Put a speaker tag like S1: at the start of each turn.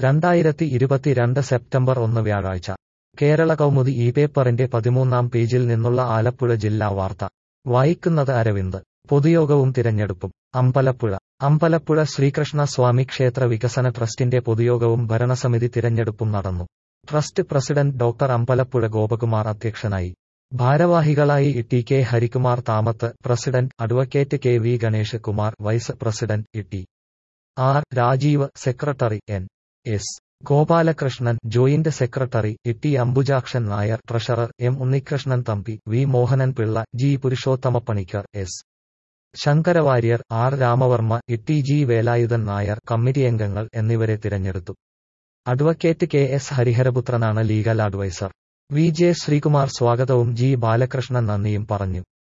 S1: രണ്ടായിരത്തി ഇരുപത്തിരണ്ട് സെപ്റ്റംബർ ഒന്ന് വ്യാഴാഴ്ച കേരള കൗമുദി ഈ പേപ്പറിന്റെ പതിമൂന്നാം പേജിൽ നിന്നുള്ള ആലപ്പുഴ ജില്ലാ വാർത്ത വായിക്കുന്നത് അരവിന്ദ് പൊതുയോഗവും തിരഞ്ഞെടുപ്പും അമ്പലപ്പുഴ അമ്പലപ്പുഴ ശ്രീകൃഷ്ണ സ്വാമി ക്ഷേത്ര വികസന ട്രസ്റ്റിന്റെ പൊതുയോഗവും ഭരണസമിതി തിരഞ്ഞെടുപ്പും നടന്നു trust president doctor Ambalappuzha Gopakumar അധ്യക്ഷനായി ഭാരവാഹികളായി T K Harikumar Thamath president advocate K V Ganesh Kumar vice president T R Rajeev secretary N S Gopalakrishnan joint secretary T Ambujakshan Nair treasurer M Unnikrishnan Thampi V Mohanan Pillai G Purushothamapanicker S Sankarawarrier R Ramavarma T G Velayudhan Nair committee അംഗങ്ങൾ എന്നിവരെ തിരഞ്ഞെടുത്തു അഡ്വക്കേറ്റ് കെ എസ് ഹരിഹരപുത്രനാണ് legal adviser V J Sreekumar സ്വാഗതവും G Balakrishnan നന്ദിയും പറഞ്ഞു